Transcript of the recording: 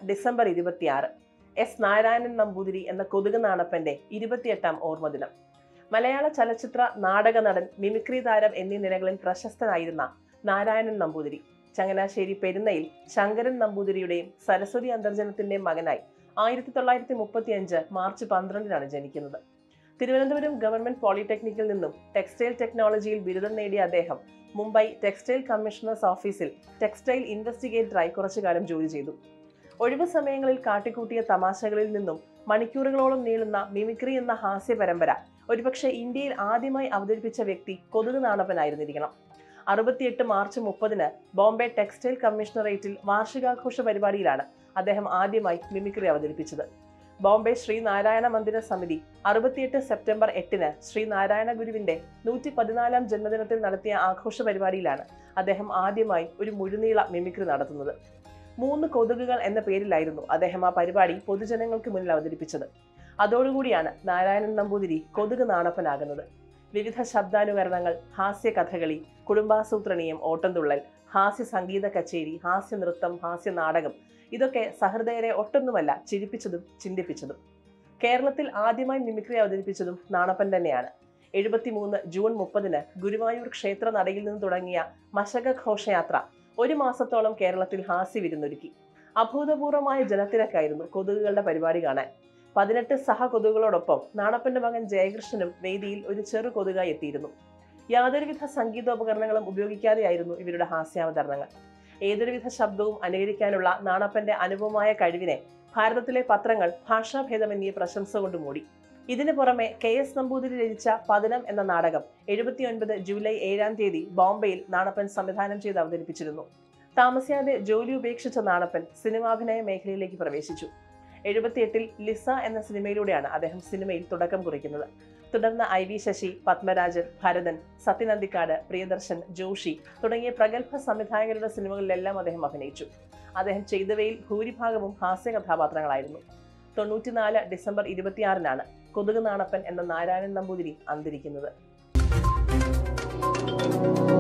December ഇരുപത്തിയാറ് S Narayanan Namboothiri എന്ന കൊതുക് നാണപ്പന്റെ ഇരുപത്തിയെട്ടാം ഓർമ്മദിനം മലയാള ചലച്ചിത്ര നാടക നടൻ മിമിക്രി താരം എന്നീ നിലകളിൽ പ്രശസ്തനായിരുന്ന നാരായണൻ നമ്പൂതിരി ചങ്ങനാശ്ശേരി പെരുന്നയിൽ ശങ്കരൻ നമ്പൂതിരിയുടെയും സരസ്വതി അന്തർജനത്തിന്റെയും മകനായി ആയിരത്തി തൊള്ളായിരത്തി മുപ്പത്തി അഞ്ച് മാർച്ച് പന്ത്രണ്ടിനാണ് ജനിക്കുന്നത് തിരുവനന്തപുരം ഗവൺമെന്റ് പോളിടെക്നിക്കിൽ നിന്നും ടെക്സ്റ്റൈൽ ടെക്നോളജിയിൽ ബിരുദം നേടിയ അദ്ദേഹം മുംബൈ ടെക്സ്റ്റൈൽ കമ്മീഷണേഴ്സ് ഓഫീസിൽ ടെക്സ്റ്റൈൽ ഇൻവെസ്റ്റിഗേറ്ററായി കുറച്ചുകാലം ജോലി ചെയ്തു ഒഴിവു സമയങ്ങളിൽ കാട്ടിക്കൂട്ടിയ തമാശകളിൽ നിന്നും മണിക്കൂറുകളോളം നീളുന്ന മിമിക്രി എന്ന ഹാസ്യ പരമ്പര ഒരുപക്ഷെ ഇന്ത്യയിൽ ആദ്യമായി അവതരിപ്പിച്ച വ്യക്തി കൊതുക് നാണപ്പനായിരുന്നിരിക്കണം അറുപത്തിയെട്ട് മാർച്ച് മുപ്പതിന് ബോംബെ ടെക്സ്റ്റൈൽ കമ്മീഷണറേറ്റിൽ വാർഷികാഘോഷ പരിപാടിയിലാണ് അദ്ദേഹം ആദ്യമായി മിമിക്രി അവതരിപ്പിച്ചത് ബോംബെ ശ്രീ നാരായണ മന്ദിര സമിതി അറുപത്തിയെട്ട് സെപ്റ്റംബർ എട്ടിന് ശ്രീ നാരായണ ഗുരുവിന്റെ നൂറ്റി പതിനാലാം ജന്മദിനത്തിൽ നടത്തിയ ആഘോഷ പരിപാടിയിലാണ് അദ്ദേഹം ആദ്യമായി ഒരു മുഴുനീള മിമിക്രി നടത്തുന്നത് മൂന്ന് കൊതുകുകൾ എന്ന പേരിലായിരുന്നു അദ്ദേഹം ആ പരിപാടി പൊതുജനങ്ങൾക്ക് മുന്നിൽ അവതരിപ്പിച്ചത് അതോടുകൂടിയാണ് നാരായണൻ നമ്പൂതിരി കൊതുക് നാണപ്പനാകുന്നത് വിവിധ ശബ്ദാനുകരണങ്ങൾ ഹാസ്യ കഥകളി കുടുംബാസൂത്രണീയം ഓട്ടംതുള്ളൽ ഹാസ്യ സംഗീത കച്ചേരി ഹാസ്യ നൃത്തം ഹാസ്യ നാടകം ഇതൊക്കെ സഹൃദയരെ ഒട്ടൊന്നുമല്ല ചിരിപ്പിച്ചതും ചിന്തിപ്പിച്ചതും കേരളത്തിൽ ആദ്യമായി മിമിക്രി അവതരിപ്പിച്ചതും നാണപ്പൻ തന്നെയാണ് എഴുപത്തിമൂന്ന് ജൂൺ മുപ്പതിന് ഗുരുവായൂർ ക്ഷേത്ര നടയിൽ നിന്ന് തുടങ്ങിയ മശക ഘോഷയാത്ര ഒരു മാസത്തോളം കേരളത്തിൽ ഹാസ്യ വിരുന്നൊരുക്കി അഭൂതപൂർവമായ ജനത്തിരക്കായിരുന്നു കൊതുകുകളുടെ പരിപാടി കാണാൻ പതിനെട്ട് സഹകൊതുകുകളോടൊപ്പം നാണപ്പന്റെ മകൻ ജയകൃഷ്ണനും വേദിയിൽ ഒരു ചെറു കൊതുകായി എത്തിയിരുന്നു യാതൊരുവിധ സംഗീതോപകരണങ്ങളും ഉപയോഗിക്കാതെയായിരുന്നു ഇവരുടെ ഹാസ്യാവതരണങ്ങൾ ഏതൊരുവിധ ശബ്ദവും അനുകരിക്കാനുള്ള നാണപ്പന്റെ അനുപമമായ കഴിവിനെ ഭാരതത്തിലെ പത്രങ്ങൾ ഭാഷാഭേദമന്യേ പ്രശംസ കൊണ്ട് മൂടി ഇതിനു പുറമെ കെ എസ് നമ്പൂതിരി രചിച്ച പതനം എന്ന നാടകം എഴുപത്തിയൊൻപത് ജൂലൈ ഏഴാം തീയതി ബോംബെയിൽ നാണപ്പൻ സംവിധാനം ചെയ്ത് അവതരിപ്പിച്ചിരുന്നു താമസിയാതെ ജോലി ഉപേക്ഷിച്ച നാണപ്പൻ സിനിമാഭിനയ മേഖലയിലേക്ക് പ്രവേശിച്ചു എഴുപത്തിയെട്ടിൽ ലിസ എന്ന സിനിമയിലൂടെയാണ് അദ്ദേഹം സിനിമയിൽ തുടക്കം കുറിക്കുന്നത് തുടർന്ന് ഐ വി ശശി പത്മരാജൻ ഭരതൻ സത്യനന്ദിക്കാട് പ്രിയദർശൻ ജോഷി തുടങ്ങിയ പ്രഗത്ഭ സംവിധായകരുടെ സിനിമകളിലെല്ലാം അദ്ദേഹം അഭിനയിച്ചു അദ്ദേഹം ചെയ്തവയിൽ ഭൂരിഭാഗവും ഹാസ്യ കഥാപാത്രങ്ങളായിരുന്നു തൊണ്ണൂറ്റിനാല് ഡിസംബർ ഇരുപത്തിയാറിനാണ് കൊതുക് നാണപ്പൻ എന്ന നാരായണൻ നമ്പൂതിരി അന്തരിക്കുന്നത്